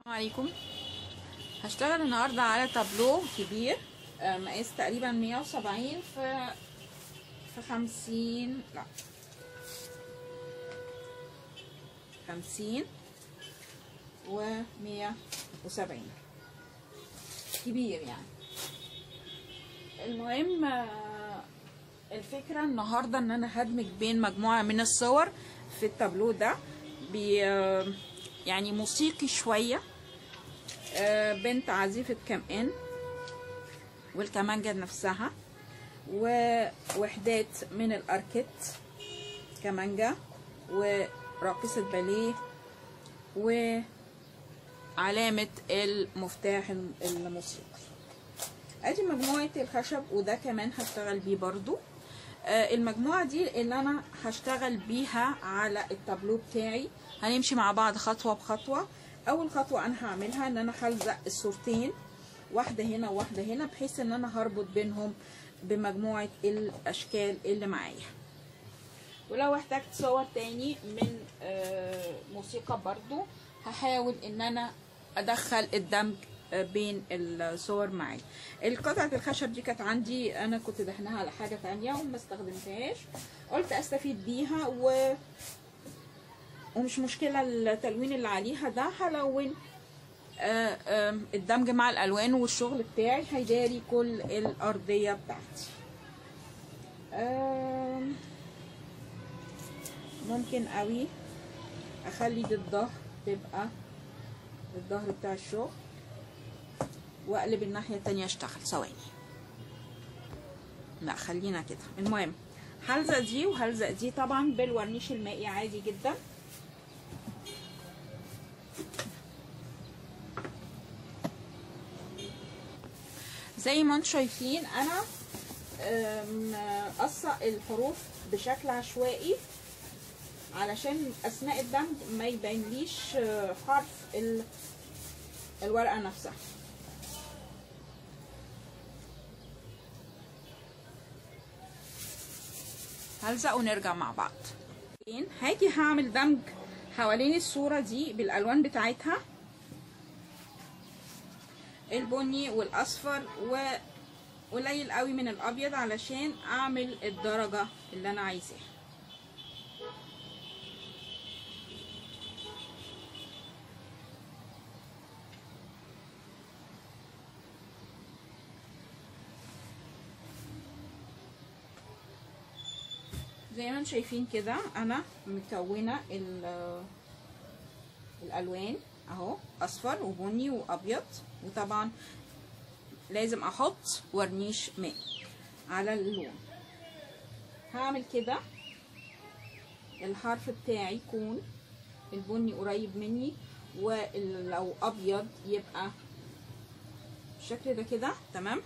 السلام عليكم هشتغل النهاردة على تابلو كبير آه، مقاس تقريبا 170 في في 50 لا 50 و 170 كبير يعني المهم آه، الفكرة النهاردة ان انا هدمج بين مجموعة من الصور في التابلو ده بي آه، يعني موسيقي شوية آه، بنت عازفة كمان والكمانجة نفسها ووحدات من الأركت كمانجة وراقصة باليه وعلامة المفتاح الموسيقي ادي مجموعة الخشب وده كمان هشتغل بيه برضو آه، المجموعة دي اللي انا هشتغل بيها على التابلو بتاعي هنمشي مع بعض خطوة بخطوة اول خطوة انا هعملها ان انا هلزق الصورتين واحدة هنا وواحدة هنا بحيث ان انا هربط بينهم بمجموعة الاشكال اللي معايا ولو احتجت صور تاني من آه، موسيقى برضو هحاول ان انا ادخل الدمج آه، بين الصور معايا القطعة الخشب دي كانت عندي انا كنت دهنها على حاجة تانية وما استخدمتهاش قلت استفيد بيها و ومش مشكلة التلوين اللي عليها ده هلون آه، آه، الدمج مع الالوان والشغل بتاعي هيداري كل الارضية بتاعتي آم، ممكن قوي اخلي دي الظهر تبقى الظهر بتاع الشغل واقلب الناحية التانية اشتغل ثواني لا خلينا كده المهم هلزق دي وهلزق دي طبعا بالورنيش المائي عادي جدا زي ما انتم شايفين انا أم، قصة الحروف بشكل عشوائي علشان اثناء الدمج ما يبينليش آه، حرف ال- الورقة نفسها هلزق ونرجع مع بعض هاجي هعمل دمج حوالين الصورة دي بالالوان بتاعتها البني والاصفر وقليل قوي من الابيض علشان اعمل الدرجة اللي انا عايزاها زي ما انتم شايفين كده انا مكونه ال- الالوان اهو اصفر وبني وابيض وطبعا لازم احط ورنيش ماء على اللون هعمل كده الحرف بتاعي يكون البني قريب مني ولو ابيض يبقى بالشكل ده كده تمام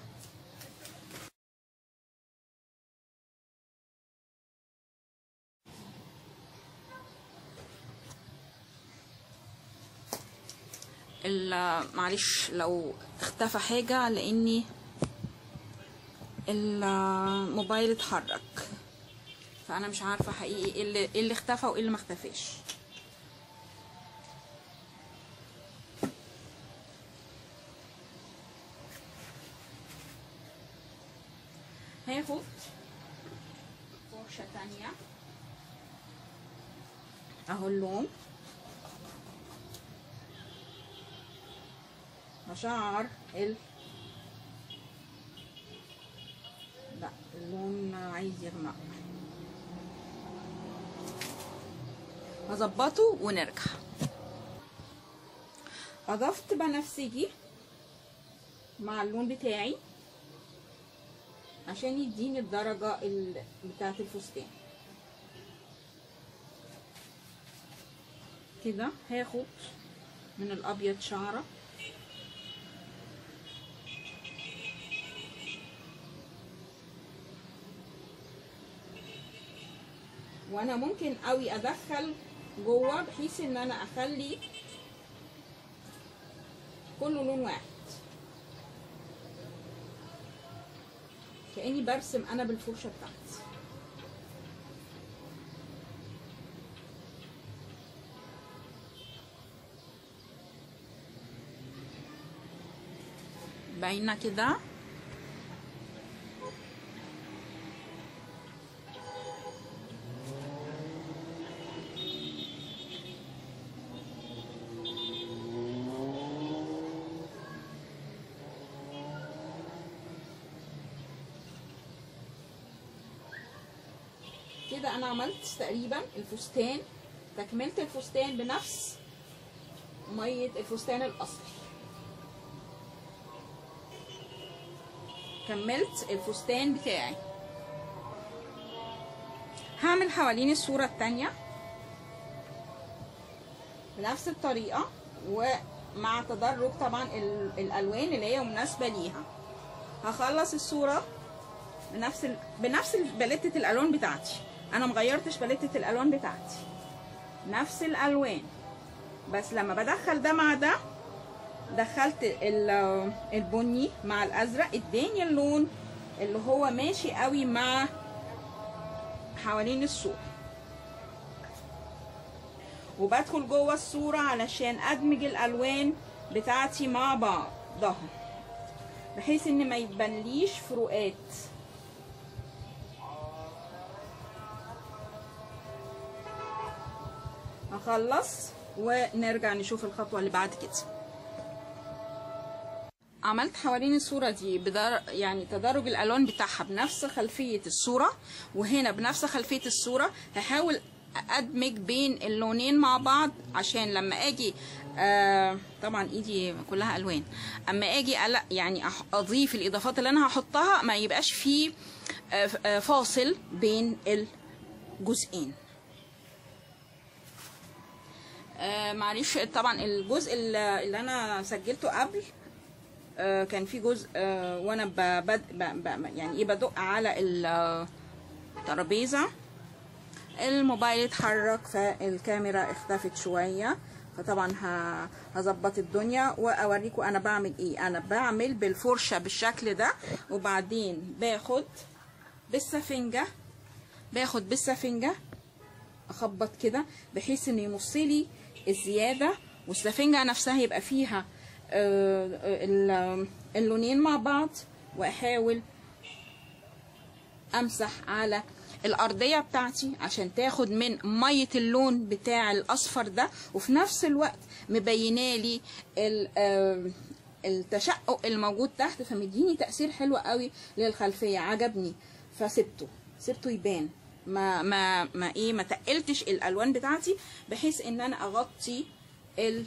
ال- معلش لو اختفى حاجة لاني الموبايل اتحرك فانا مش عارفة حقيقي ايه اللي, إيه اللي اختفى وايه اللي ما اختفاش هاخد فرشة تانية اهو اللون مشاعر ال لا اللون عايز يغمق هظبطه ونرجع اضفت بنفسجي مع اللون بتاعي عشان يديني الدرجة ال- بتاعة الفستان كده هاخد من الابيض شعره وانا ممكن قوي ادخل جوه بحيث ان انا اخلي كله لون واحد كاني برسم انا بالفرشه بتاعتي باينه كده كده انا عملت تقريبا الفستان تكملت الفستان بنفس ميه الفستان الاصلي كملت الفستان بتاعي هعمل حوالين الصورة التانية بنفس الطريقة ومع تدرج طبعا ال- الألوان اللي هي مناسبة ليها هخلص الصورة بنفس ال... بنفس ال- باليتة الألوان بتاعتي أنا مغيرتش باليتة الألوان بتاعتي نفس الألوان بس لما بدخل ده مع ده دخلت ال- البني مع الازرق اداني اللون اللي هو ماشي قوي مع حوالين الصورة وبدخل جوه الصورة علشان ادمج الالوان بتاعتي مع بعضها بحيث ان ما يبانليش فروقات هخلص ونرجع نشوف الخطوة اللي بعد كده عملت حوالين الصورة دي بدر يعني تدرج الألوان بتاعها بنفس خلفية الصورة وهنا بنفس خلفية الصورة هحاول أدمج بين اللونين مع بعض عشان لما أجي آه طبعا ايدي كلها الوان اما اجي ألا يعني أح- اضيف الاضافات اللي انا هحطها ما يبقاش فيه آه ف- آه فاصل بين الجزئين آه معلش طبعا الجزء اللي اللي انا سجلته قبل آه، كان في جزء آه، وانا ب- بد ب- ب- يعني ايه بدق على الترابيزه الموبايل اتحرك فالكاميرا اختفت شويه فطبعا ه- هظبط الدنيا واوريكم انا بعمل ايه انا بعمل بالفرشه بالشكل ده وبعدين باخد بالسفنجه باخد بالسفنجه اخبط كده بحيث ان يمصلي الزياده والسفنجه نفسها يبقى فيها آه، آه، ال- اللونين مع بعض واحاول امسح على الارضيه بتاعتي عشان تاخد من ميه اللون بتاع الاصفر ده وفي نفس الوقت مبينالي ال- آه، التشقق الموجود تحت فمديني تاثير حلو قوي للخلفيه عجبني فسبته سبته يبان ما ما ما ايه ما تقلتش الالوان بتاعتي بحيث ان انا اغطي ال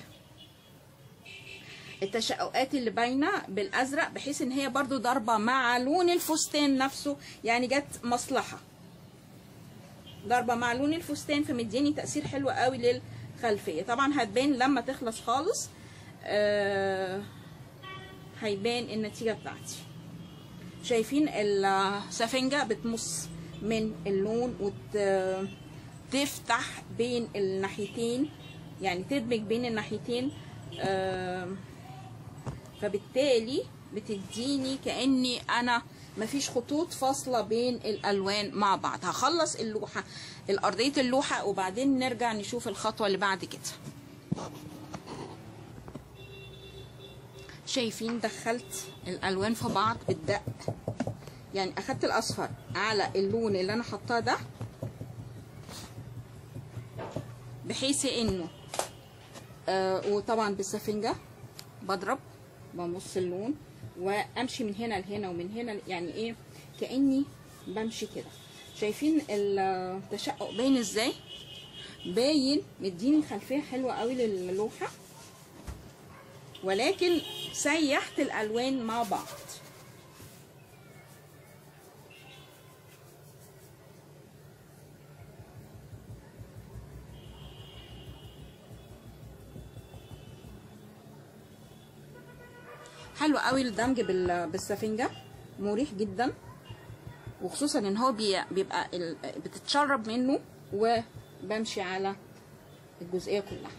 التشققات اللي باينه بالازرق بحيث ان هي برضو ضاربه مع لون الفستان نفسه يعني جت مصلحه ضاربه مع لون الفستان فمديني تاثير حلو قوي للخلفيه طبعا هتبان لما تخلص خالص آه هيبان النتيجه بتاعتي شايفين السفنجه بتمص من اللون وتفتح بين الناحيتين يعني تدمج بين الناحيتين آه فبالتالي بتديني كاني انا مفيش خطوط فاصله بين الالوان مع بعض هخلص اللوحه الارضيه اللوحه وبعدين نرجع نشوف الخطوه اللي بعد كده شايفين دخلت الالوان في بعض بالدق يعني اخدت الاصفر على اللون اللي انا حطاه ده بحيث انه آه وطبعا بالسفنجه بضرب بمص اللون وامشي من هنا لهنا ومن هنا ل- يعني ايه كاني بمشي كده شايفين التشقق باين ازاي باين مديني خلفيه حلوه قوي للوحه ولكن سيحت الالوان مع بعض حلو قوي الدمج بال- بالسفنجه مريح جدا وخصوصا ان هو بي- بيبقى ال- بتتشرب منه وبمشي على الجزئيه كلها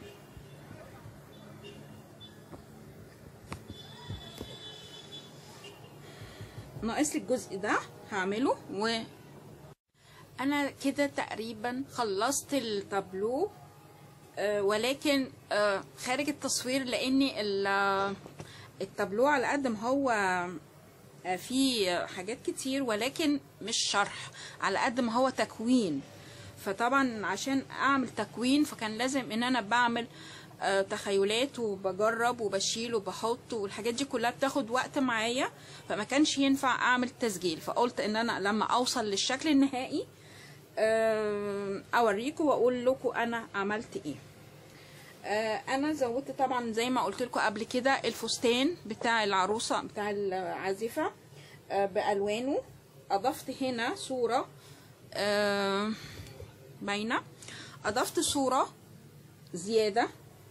ناقص لي الجزء ده هعمله و انا كده تقريبا خلصت التابلو آه، ولكن آه، خارج التصوير لاني ال- التابلو على قد ما هو آه، فيه حاجات كتير ولكن مش شرح على قد ما هو تكوين فطبعا عشان اعمل تكوين فكان لازم ان انا بعمل آه، تخيلات وبجرب وبشيل وبحط والحاجات دي كلها بتاخد وقت معايا فما كانش ينفع اعمل تسجيل فقلت ان انا لما اوصل للشكل النهائي آه، اوريكم واقول لكم انا عملت ايه آه، انا زودت طبعا زي ما قلت لكم قبل كده الفستان بتاع العروسه بتاع العازفه آه، بالوانه اضفت هنا صوره آه، باينه اضفت صوره زياده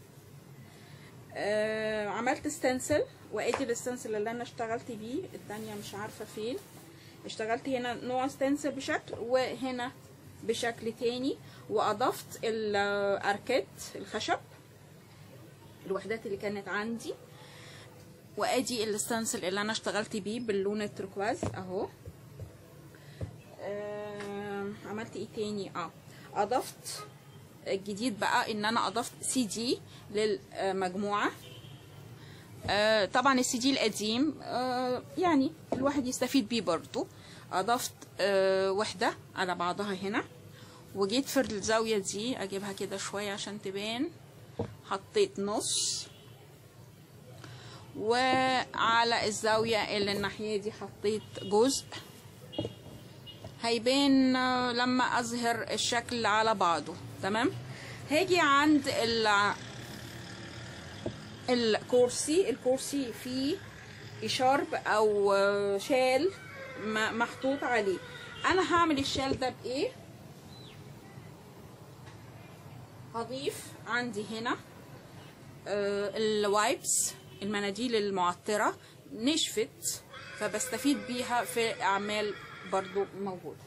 آه، عملت ستنسل وادي الستنسل اللي انا اشتغلت بيه التانية مش عارفه فين اشتغلت هنا نوع ستنسل بشكل وهنا بشكل تاني واضفت الاركات الخشب الوحدات اللي كانت عندي وادي الستنسل اللي انا اشتغلت بيه باللون التركواز اهو آه عملت ايه تاني اه اضفت الجديد بقى ان انا اضفت سي دي للمجموعه آه طبعا السي دي القديم آه يعني الواحد يستفيد بيه برضو اضفت آه وحده على بعضها هنا وجيت في الزاويه دي اجيبها كده شويه عشان تبان حطيت نص وعلى الزاويه اللي الناحيه دي حطيت جزء هيبان آه، لما اظهر الشكل على بعضه تمام هاجي عند ال الكرسي الكرسي فيه اشارب او آه، شال م- محطوط عليه انا هعمل الشال ده بايه هضيف عندي هنا آه، الوايبس المناديل المعطرة نشفت فبستفيد بيها في اعمال برضو موجودة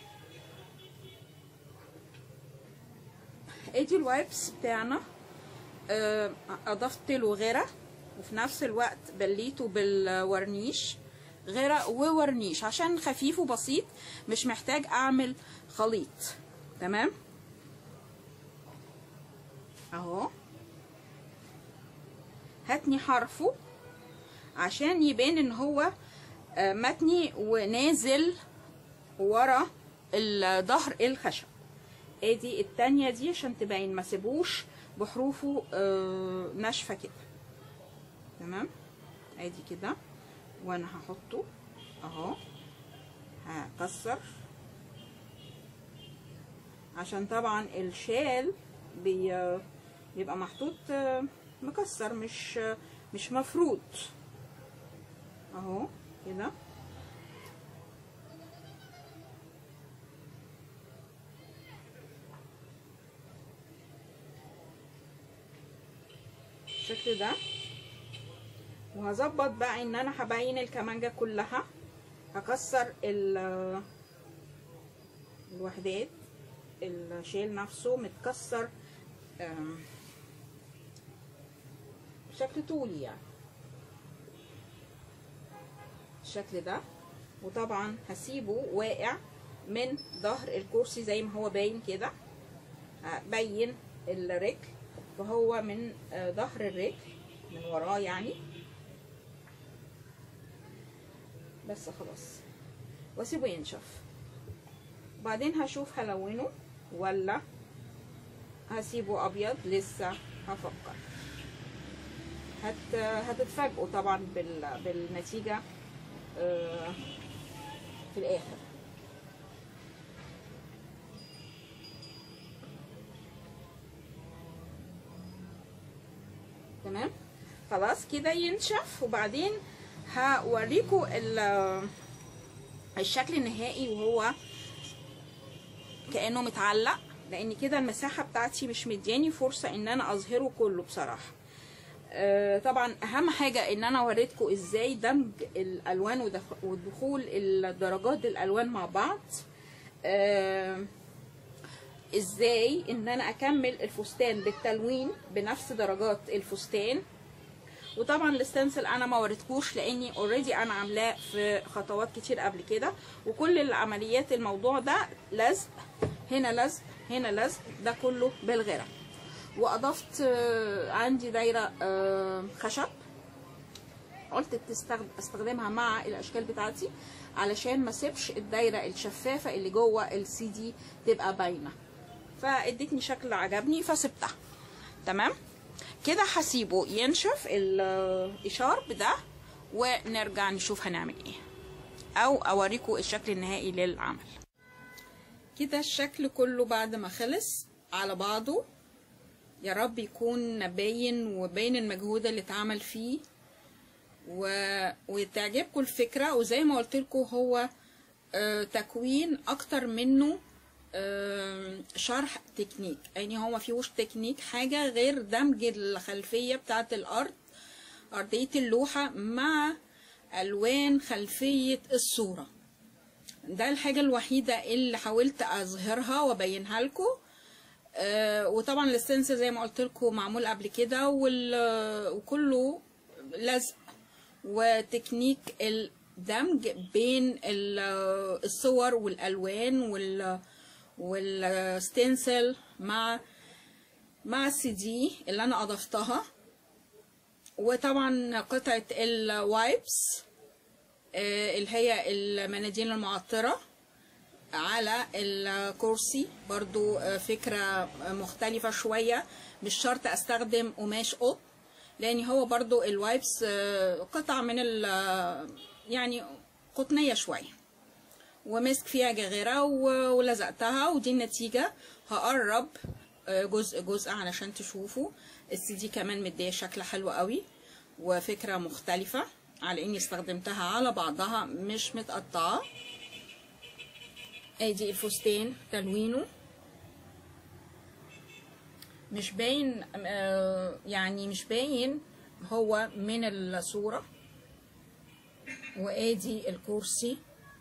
ادي الوايبس بتاعنا آه، اضفت له غيره وفي نفس الوقت بليته بالورنيش غيره وورنيش عشان خفيف وبسيط مش محتاج اعمل خليط تمام اهو هاتني حرفه عشان يبان ان هو آه، متني ونازل ورا الظهر الخشب ادي التانية دي عشان تبين ما سيبوش بحروفه آه، ناشفة كده تمام ادي كده وانا هحطه اهو هكسر عشان طبعا الشال بي بيبقى محطوط آه، مكسر مش آه، مش مفروض اهو كده بالشكل ده وهظبط بقى ان انا هبين الكمانجة كلها هكسر ال- الوحدات الشيل نفسه متكسر آم، بشكل طولي يعني بالشكل ده وطبعا هسيبه واقع من ظهر الكرسي زي ما هو باين كده بين الرجل فهو من آه، ظهر الرجل من وراه يعني بس خلاص واسيبه ينشف وبعدين هشوف هلونه ولا هسيبه ابيض لسه هفكر هت هتتفاجئوا طبعا بال... بالنتيجه آه، في الاخر تمام خلاص كده ينشف وبعدين هوريكم ال- الشكل النهائي وهو كانه متعلق لان كده المساحه بتاعتي مش مدياني فرصه ان انا اظهره كله بصراحه آه، طبعا اهم حاجه ان انا وريتكم ازاي دمج الالوان ودخ- ودخول الدرجات الالوان مع بعض آه، ازاي ان انا اكمل الفستان بالتلوين بنفس درجات الفستان وطبعا الستنسل انا ما وريتكوش لاني اوريدي انا عاملاه في خطوات كتير قبل كده وكل العمليات الموضوع ده لزق هنا لزق هنا لزق ده كله بالغيره واضفت آه، عندي دايره آه، خشب قلت تستخد- استخدمها مع الاشكال بتاعتي علشان ما اسيبش الدايره الشفافه اللي جوه السي دي تبقى باينه فادتني شكل عجبني فسبتها تمام كده هسيبه ينشف الاشارب ده ونرجع نشوف هنعمل ايه او اوريكم الشكل النهائي للعمل كده الشكل كله بعد ما خلص على بعضه يا رب يكون باين وباين المجهود اللي اتعمل فيه و... وتعجبكم الفكرة وزي ما قلت لكم هو آه، تكوين اكتر منه آه، شرح تكنيك يعني هو ما فيهوش تكنيك حاجة غير دمج الخلفية بتاعة الارض ارضية اللوحة مع الوان خلفية الصورة ده الحاجة الوحيدة اللي حاولت اظهرها وابينها لكم آه، وطبعا الستنسل زي ما قلت لكم معمول قبل كده وال- وكله لزق وتكنيك الدمج بين ال- الصور والالوان وال والستنسل مع مع السي دي اللي انا اضفتها وطبعا قطعه الوايبس آه، اللي هي المناديل المعطره على الكرسي برضو آه، فكرة مختلفة شوية مش شرط استخدم قماش قط لان هو برضو الوايبس آه، قطع من ال يعني قطنية شوية ومسك فيها جغيرة و- ولزقتها ودي النتيجة هقرب آه، جزء جزء علشان تشوفوا السي دي كمان مديه شكل حلو قوي وفكرة مختلفة على اني استخدمتها على بعضها مش متقطعة ادي الفستان تلوينه مش باين آه، يعني مش باين هو من الصورة وادي الكرسي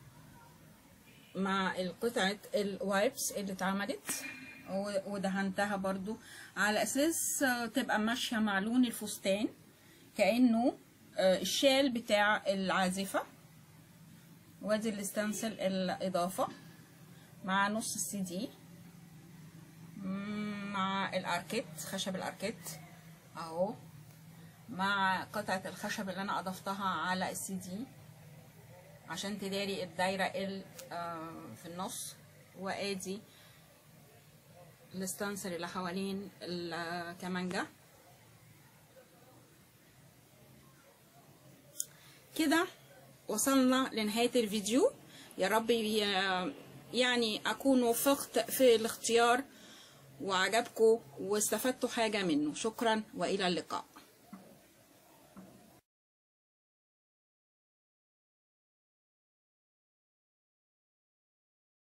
مع القطعة الوايبس اللي اتعملت و- ودهنتها برضو على اساس آه، تبقى ماشية مع لون الفستان كأنه آه، الشال بتاع العازفة وادي الاستنسل الإضافة مع نص السي دي مع الاركيت خشب الاركيت اهو مع قطعة الخشب اللي انا اضفتها على السي دي عشان تداري الدايرة ال- آه، في النص وادي الستانسل اللي حوالين الكمانجة كده وصلنا لنهاية الفيديو يا رب ي- يعني أكون وفقت في الاختيار وعجبكم واستفدتوا حاجة منه شكرا وإلى اللقاء